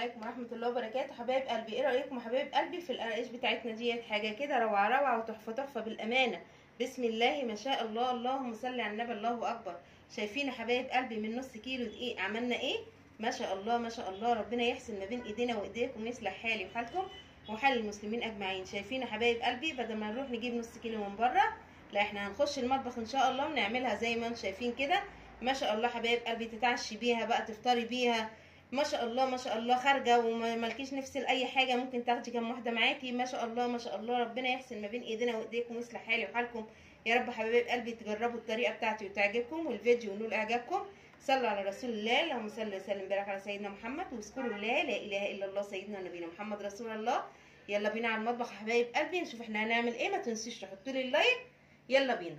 عليكم ورحمة الله وبركاته حبايب قلبي ايه رأيكم يا حبايب قلبي في القراقيش بتاعتنا ديت حاجة كده روعة روعة وتحفة تحفة بالأمانة بسم الله ما شاء الله اللهم صل على النبي الله أكبر شايفين يا حبايب قلبي من نص كيلو دقيق عملنا ايه ما شاء الله ما شاء الله ربنا يحسن ما بين ايدينا وايديكم ويصلح حالي وحالكم وحال المسلمين اجمعين شايفين يا حبايب قلبي بدل ما نروح نجيب نص كيلو من بره لا احنا هنخش المطبخ ان شاء الله ونعملها زي ما انتم شايفين كده ما شاء الله حبايب قلبي تتعشي بيها بقى تفطري بيها ما شاء الله ما شاء الله خارجه ومالكيش نفس لاي حاجه ممكن تاخدي كام واحده معاكي ما شاء الله ما شاء الله ربنا يحسن ما بين ايدينا وايديكم ويصلح حالي وحالكم يا رب حبايب قلبي تجربوا الطريقه بتاعتي وتعجبكم والفيديو ونول اعجابكم صلوا على رسول الله اللهم صل وسلم وبارك على سيدنا محمد واذكروا الله لا اله الا الله سيدنا نبينا محمد رسول الله يلا بينا على المطبخ يا حبايب قلبي نشوف احنا هنعمل ايه ما تنسيش تحطوا لي اللايك يلا بينا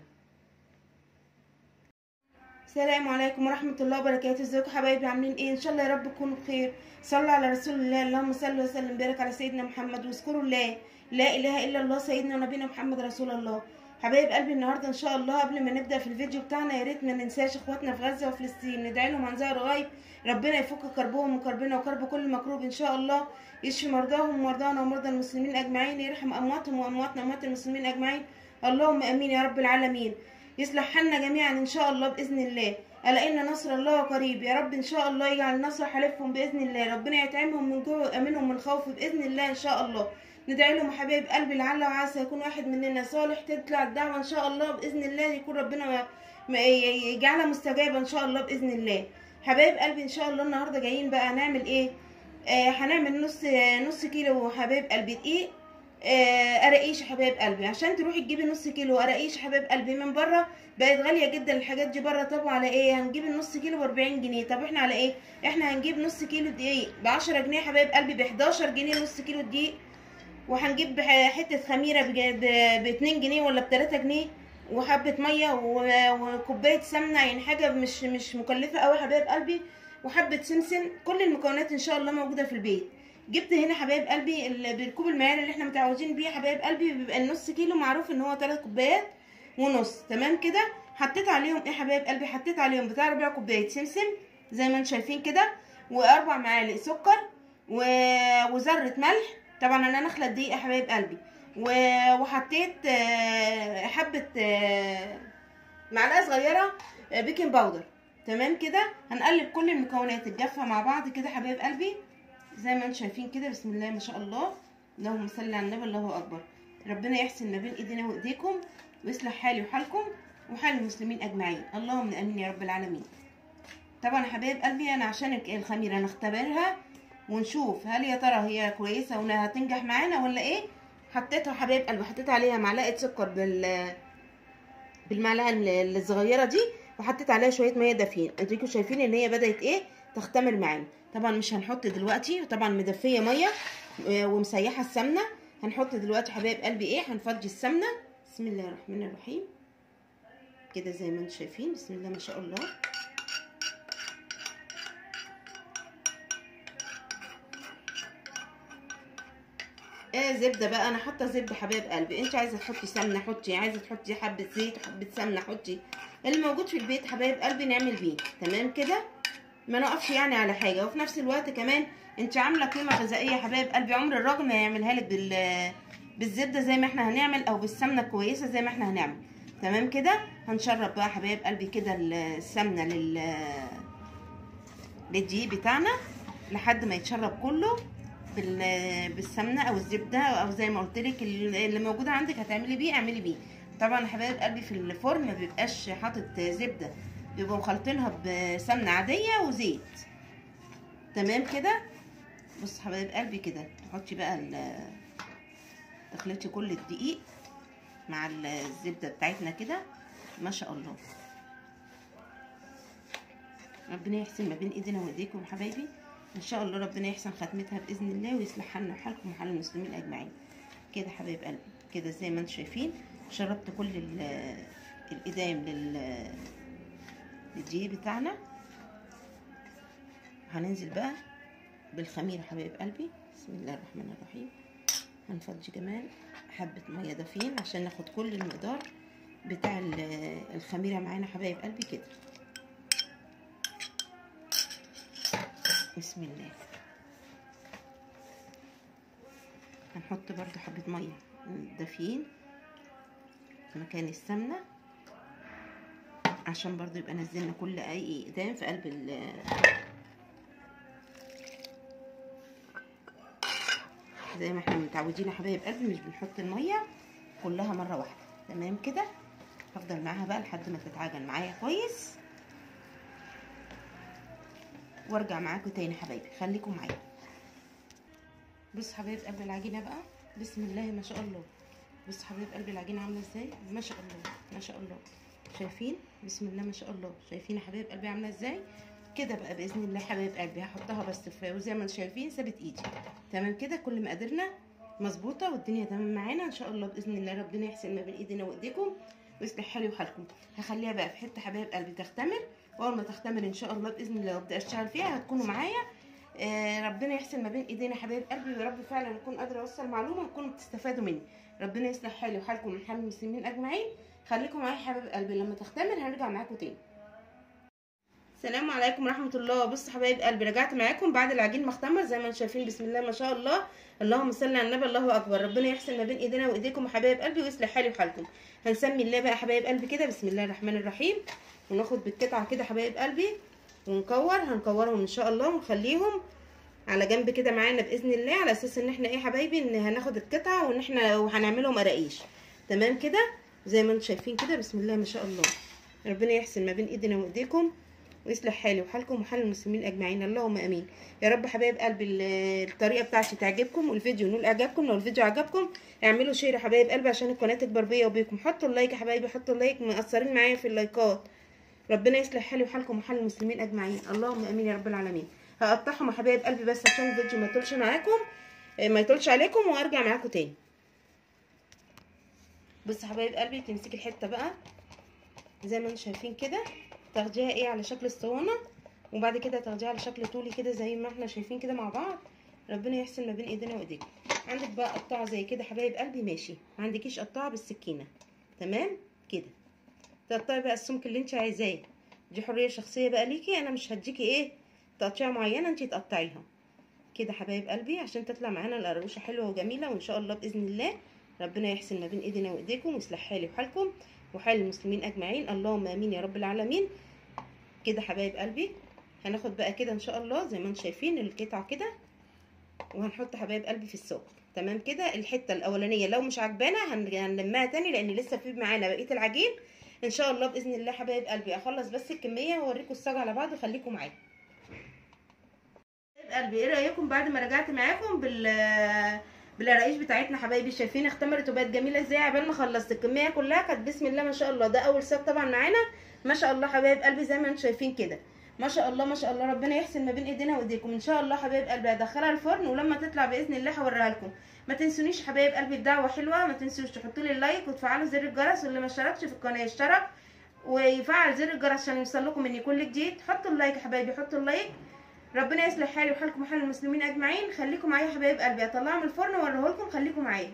السلام عليكم ورحمة الله وبركاته ازيكم حبايبي عاملين ايه ان شاء الله يا رب تكونوا بخير صلوا على رسول الله اللهم صل وسلم وبارك على سيدنا محمد واذكروا الله لا اله الا الله سيدنا ونبينا محمد رسول الله حبايب قلبي النهارده ان شاء الله قبل ما نبدا في الفيديو بتاعنا يا ريت ما ننساش اخواتنا في غزه وفلسطين ندعي لهم عن ظهر غيب ربنا يفك كربهم وكربنا وكرب كل مكروب ان شاء الله يشفي مرضاهم ومرضانا ومرضى المسلمين اجمعين يرحم امواتهم وامواتنا اموات المسلمين اجمعين اللهم امين يا رب العالمين يصلح حالنا جميعا ان شاء الله باذن الله الا ان نصر الله قريب يا رب ان شاء الله يجعل النصر حلفهم باذن الله ربنا يطعمهم من جوع ويامنهم من خوف باذن الله ان شاء الله ندعي لهم حبايب قلبي لعل وعسى يكون واحد مننا صالح تطلع الدعوه ان شاء الله باذن الله يكون ربنا يجعلها مستجابه ان شاء الله باذن الله حبايب قلبي ان شاء الله النهارده جايين بقى هنعمل ايه آه هنعمل نص نص كيلو حبايب قلبي دقيق آه قراقيش يا حبايب قلبي عشان تروحي تجيبي نص كيلو قراقيش يا حبايب قلبي من بره بقت غاليه جدا الحاجات دي بره طب على ايه هنجيب النص كيلو ب 40 جنيه طب احنا على ايه احنا هنجيب نص كيلو دقيق ب 10 جنيه يا حبايب قلبي ب 11 جنيه نص كيلو دقيق وهنجيب حته خميره ب 2 جنيه ولا ب 3 جنيه وحبه ميه وكوبايه سمنه يعني حاجه مش مش مكلفه قوي يا حبايب قلبي وحبه سمسم كل المكونات ان شاء الله موجوده في البيت جبت هنا حبايب قلبي بالكوب المعيار اللي احنا متعودين بيه حبايب قلبي بيبقى النص كيلو معروف ان هو 3 كوبايات ونص تمام كده حطيت عليهم ايه حبايب قلبي حطيت عليهم بتاع ربع كوبايه سمسم زي ما انتم شايفين كده واربع معالق سكر و... وذره ملح طبعا انا نخله دقيق يا حبايب قلبي و... وحطيت حبه معلقه صغيره بيكنج باودر تمام كده هنقلب كل المكونات الجافه مع بعض كده حبايب قلبي زي ما انتم شايفين كده بسم الله ما شاء الله اللهم صل على النبي الله اكبر ربنا يحسن ما بين ايدينا وايديكم ويصلح حالي وحالكم وحال المسلمين اجمعين اللهم امين يا رب العالمين طبعا حبايب قلبي انا عشان الخميره نختبرها ونشوف هل يا ترى هي كويسه وهتنجح معانا ولا ايه حطيتها حبايب قلبي حطيت عليها معلقه سكر بال بالمعلقه الصغيره دي وحطيت عليها شويه ميه دافيين انتوا شايفين ان هي بدات ايه تختمر معانا طبعا مش هنحط دلوقتي طبعا مدفيه ميه ومسيحه السمنه هنحط دلوقتي حبايب قلبي ايه هنفضي السمنه بسم الله الرحمن الرحيم كده زي ما انتم شايفين بسم الله ما شاء الله ايه زبده بقى انا حاطه زبده حبايب قلبي انت عايزه تحطي سمنه حطي عايزه تحطي حبه زيت حبه سمنه حطي اللي موجود في البيت حبايب قلبي نعمل بيه تمام كده ما نقفش يعني على حاجه وفي نفس الوقت كمان انت عامله قيمه غذائيه يا حبايب قلبي عمر الراجل ما يعملها لك بال بالزبده زي ما احنا هنعمل او بالسمنه كويسه زي ما احنا هنعمل تمام كده هنشرب بقى حبايب قلبي كده السمنه لل للدقيق بتاعنا لحد ما يتشرب كله بال... بالسمنه او الزبده او زي ما قلت لك اللي موجوده عندك هتعملي بيه اعملي بيه طبعا حبايب قلبي في الفرن ما بيبقاش حاطط زبده بيبقوا مخلطينها بسمنه عاديه وزيت تمام كده بص حبايب قلبي كده تحطي بقى تخلطي كل الدقيق مع الزبده بتاعتنا كده ما شاء الله ربنا يحسن ما بين ايدينا وايديكم حبايبي ان شاء الله ربنا يحسن ختمتها باذن الله ويصلح حالنا وحالكم وحال المسلمين اجمعين كده حبايب قلبي كده زي ما انتم شايفين شربت كل الادام لل الدقيق بتاعنا هننزل بقى بالخميره حبايب قلبي بسم الله الرحمن الرحيم هنفضي كمان حبه ميه دافين عشان ناخد كل المقدار بتاع الخميره معانا حبايب قلبي كده بسم الله هنحط برضو حبة مية دافيين مكان السمنة عشان برضو يبقى نزلنا كل اي اقدام في قلب ال زي ما احنا متعودين يا حبايب قلبي مش بنحط المية كلها مرة واحدة تمام كده هفضل معاها بقى لحد ما تتعجن معايا كويس وارجع معاكم تاني حبايبي خليكم معايا بص حبايب قلبي العجينه بقى بسم الله ما شاء الله بص حبايب قلبي العجينه عامله ازاي ما شاء الله ما شاء الله شايفين بسم الله ما شاء الله شايفين يا حبايب قلبي عامله ازاي كده بقى باذن الله حبايب قلبي هحطها بس في وزي ما انتم شايفين سابت ايدي تمام كده كل مقاديرنا مظبوطه والدنيا تمام معانا ان شاء الله باذن الله ربنا يحسن ما بين ايدينا وايديكم ويصلح حالي وحالكم هخليها بقى في حته حبايب قلبي تختمر واول ما تختمر ان شاء الله باذن الله وابدا اشتغل فيها هتكونوا معايا آه ربنا يحسن ما بين ايدينا حبايب قلبي ويا رب فعلا اكون قادره اوصل معلومه وتكونوا بتستفادوا مني ربنا يصلح حالي وحالكم من حال المسلمين اجمعين خليكم معايا حبايب قلبي لما تختمر هنرجع معاكم تاني السلام عليكم ورحمه الله بصوا حبايب قلبي رجعت معاكم بعد العجين ما اختمر زي ما انتم شايفين بسم الله ما شاء الله اللهم صل على النبي الله اكبر ربنا يحسن ما بين ايدينا وايديكم يا حبايب قلبي ويصلح حالي وحالكم هنسمي الله بقى حبايب قلبي كده بسم الله الرحمن الرحيم وناخد بالقطعه كده حبايب قلبي ونكور هنكورهم ان شاء الله ونخليهم على جنب كده معانا باذن الله على اساس ان احنا ايه حبايبي ان هناخد القطعه وان احنا وهنعملهم قراقيش تمام كده زي ما انتم شايفين كده بسم الله ما شاء الله ربنا يحسن ما بين ايدينا وايديكم ويصلح حالي وحالكم وحال المسلمين اجمعين اللهم امين يا رب حبايب قلبي الطريقه بتاعتي تعجبكم والفيديو ينول اعجابكم لو الفيديو عجبكم اعملوا شير يا حبايب قلبي عشان القناه تكبر بيا وبيكم حطوا اللايك يا حبايبي حطوا اللايك مقصرين معايا في اللايكات ربنا يصلح حالي وحالكم وحال المسلمين اجمعين اللهم امين يا رب العالمين هقطعهم يا حبايب قلبي بس عشان الفيديو ما يطولش معاكم ما يطولش عليكم وارجع معاكم تاني بصوا حبايب قلبي تمسكي الحته بقى زي ما انتم شايفين كده تاخديها ايه على شكل اسطوانه وبعد كده تاخديها على شكل طولي كده زي ما احنا شايفين كده مع بعض ربنا يحسن ما بين ايدينا وايديكم عندك بقى قطعه زي كده حبايب قلبي ماشي ما عندكيش قطعه بالسكينه تمام كده تقطعي بقى السمك اللي انت عايزاه دي حريه شخصيه بقى ليكي انا مش هديكي ايه تقطيعه معينه انت تقطعيها كده حبايب قلبي عشان تطلع معانا القرقوشه حلوه وجميله وان شاء الله باذن الله ربنا يحسن ما بين ايدينا وايديكم ويصلح حالي وحالكم وحال المسلمين اجمعين اللهم امين يا رب العالمين كده حبايب قلبي هناخد بقى كده ان شاء الله زي ما انتم شايفين القطعه كده وهنحط حبايب قلبي في السوق تمام كده الحته الاولانيه لو مش عجبانا هنلمها تاني لان لسه في معانا بقيه العجين ان شاء الله باذن الله حبايب قلبي اخلص بس الكميه واوريكم الصاج على بعض وخليكم معايا حبايب قلبي ايه رايكم بعد ما رجعت معاكم بال بالقراقيش بتاعتنا حبايبي شايفين اختمرت وبقت جميله ازاي عبال ما خلصت الكميه كلها كانت بسم الله ما شاء الله ده اول صاج طبعا معانا ما شاء الله حبايب قلبي زي ما انتم شايفين كده ما شاء الله ما شاء الله ربنا يحسن ما بين ايدينا وايديكم ان شاء الله حبايب قلبي هدخلها الفرن ولما تطلع باذن الله هوريها لكم ما تنسونيش حبايب قلبي بدعوه حلوه ما تنسوش تحطوا لي اللايك وتفعلوا زر الجرس واللي ما اشتركش في القناه يشترك ويفعل زر الجرس عشان يوصل لكم مني كل جديد حطوا اللايك يا حبايبي حطوا اللايك ربنا يصلح حالي وحالكم وحال المسلمين اجمعين خليكم معايا يا حبايب قلبي هطلعها من الفرن واوريه لكم خليكم معايا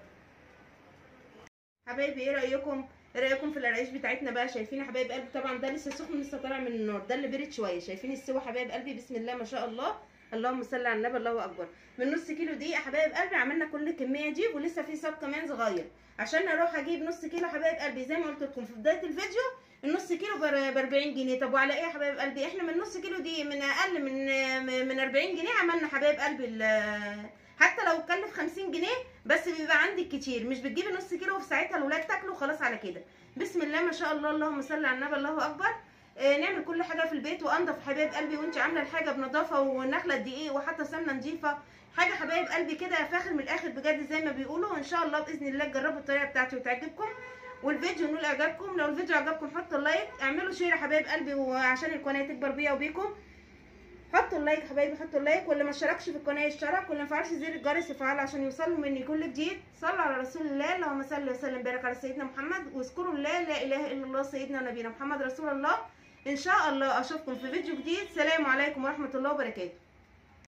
حبايبي ايه رايكم ايه رايكم في القراقيش بتاعتنا بقى شايفين يا حبايب قلبي طبعا ده لسه سخن لسه طالع من النار ده اللي برد شويه شايفين السوا حبايب قلبي بسم الله ما شاء الله اللهم صل على النبي الله اكبر من نص كيلو دقيق يا حبايب قلبي عملنا كل الكميه دي ولسه في صاج كمان صغير عشان اروح اجيب نص كيلو حبايب قلبي زي ما قلت لكم في بدايه الفيديو النص كيلو ب 40 جنيه طب وعلى ايه يا حبايب قلبي احنا من نص كيلو دي من اقل من من 40 جنيه عملنا حبايب قلبي حتى لو اتكلف 50 جنيه بس بيبقى عندك كتير مش بتجيبي نص كيلو وفي ساعتها الولاد تاكلوا خلاص على كده بسم الله ما شاء الله اللهم صل على النبي الله اكبر آه نعمل كل حاجه في البيت وانضف حبايب قلبي وانت عامله الحاجه بنظافه ونخله دقيق وحتى سمنه نظيفه حاجه حبايب قلبي كده فاخر من الاخر بجد زي ما بيقولوا ان شاء الله باذن الله تجربوا الطريقه بتاعتي وتعجبكم والفيديو نقول اعجابكم لو الفيديو عجبكم حطوا اللايك اعملوا شير يا حبايب قلبي وعشان القناه تكبر بيا وبيكم حطوا اللايك حبايبي حطوا اللايك واللي ما اشتركش في القناه يشترك واللي ما فعلش زر الجرس يفعله عشان يوصلوا مني كل جديد صلوا على رسول الله اللهم صل وسلم وبارك على سيدنا محمد واذكروا الله لا اله الا الله سيدنا نبينا محمد رسول الله ان شاء الله اشوفكم في فيديو جديد سلام عليكم ورحمه الله وبركاته